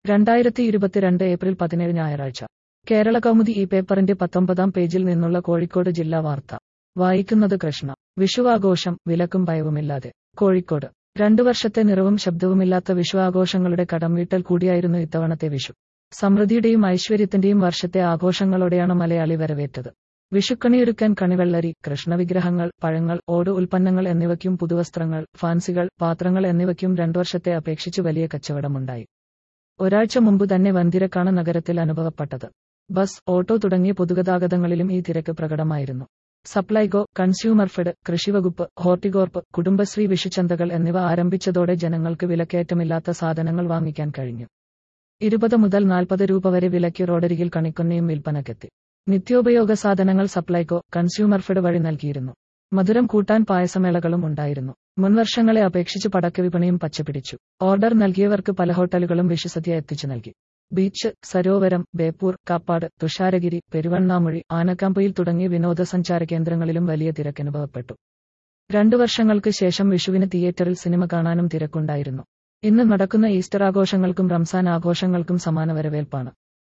രണ്ടായിരത്തി ഇരുപത്തിരണ്ട് ഏപ്രിൽ പതിനേഴ് ഞായറാഴ്ച കേരള കൗമുദി ഈ പേപ്പറിന്റെ പത്തൊമ്പതാം പേജിൽ നിന്നുള്ള കോഴിക്കോട് ജില്ലാ വാർത്ത വായിക്കുന്നത് കൃഷ്ണ വിഷുവാഘോഷം വിലക്കും ഭയവുമില്ലാതെ കോഴിക്കോട് രണ്ടു വർഷത്തെ നിറവും ശബ്ദവുമില്ലാത്ത വിഷു ആഘോഷങ്ങളുടെ കടം വീട്ടൽ കൂടിയായിരുന്നു ഇത്തവണത്തെ വിഷു സമൃദ്ധിയുടെയും ഐശ്വര്യത്തിന്റെയും വർഷത്തെ ആഘോഷങ്ങളോടെയാണ് മലയാളി വരവേറ്റത് വിഷുക്കണിയൊരുക്കാൻ കണിവെള്ളരി കൃഷ്ണവിഗ്രഹങ്ങൾ പഴങ്ങൾ ഓട് ഉൽപ്പന്നങ്ങൾ എന്നിവയ്ക്കും പുതുവസ്ത്രങ്ങൾ ഫാൻസികൾ പാത്രങ്ങൾ എന്നിവയ്ക്കും രണ്ടു വർഷത്തെ അപേക്ഷിച്ച് വലിയ കച്ചവടമുണ്ടായി ഒരാഴ്ച മുമ്പ് തന്നെ വൻതിരക്കാണ് നഗരത്തിൽ അനുഭവപ്പെട്ടത് ബസ് ഓട്ടോ തുടങ്ങിയ പൊതുഗതാഗതങ്ങളിലും ഈ തിരക്ക് പ്രകടമായിരുന്നു സപ്ലൈകോ കൺസ്യൂമർ ഫെഡ് കൃഷിവകുപ്പ് ഹോർട്ടികോർപ്പ് കുടുംബശ്രീ വിഷുചന്തകൾ എന്നിവ ആരംഭിച്ചതോടെ ജനങ്ങൾക്ക് വിലക്കയറ്റമില്ലാത്ത സാധനങ്ങൾ വാങ്ങിക്കാൻ കഴിഞ്ഞു ഇരുപത് മുതൽ നാൽപ്പത് രൂപ വരെ വിലയ്ക്ക് റോഡരികിൽ കണിക്കൊന്നയും വിൽപ്പനക്കെത്തി നിത്യോപയോഗ സാധനങ്ങൾ സപ്ലൈകോ കൺസ്യൂമർ ഫെഡ് വഴി നൽകിയിരുന്നു മധുരം കൂട്ടാൻ പായസമേളകളും ഉണ്ടായിരുന്നു മുൻവർഷങ്ങളെ അപേക്ഷിച്ച് പടക്ക വിപണിയും പച്ചപിടിച്ചു ഓർഡർ നൽകിയവർക്ക് പല ഹോട്ടലുകളും വിഷുസദ്യ എത്തിച്ചു നൽകി ബീച്ച് സരോവരം ബേപ്പൂർ കാപ്പാട് തുഷാരഗിരി പെരുവണ്ണാമൊഴി ആനക്കാമ്പയിൽ തുടങ്ങിയ വിനോദസഞ്ചാര കേന്ദ്രങ്ങളിലും വലിയ തിരക്കനുഭവപ്പെട്ടു രണ്ടു വർഷങ്ങൾക്ക് ശേഷം വിഷുവിന് തിയേറ്ററിൽ സിനിമ കാണാനും തിരക്കുണ്ടായിരുന്നു ഇന്ന് നടക്കുന്ന ഈസ്റ്റർ ആഘോഷങ്ങൾക്കും റംസാൻ ആഘോഷങ്ങൾക്കും സമാന വരവേൽപ്പാണ്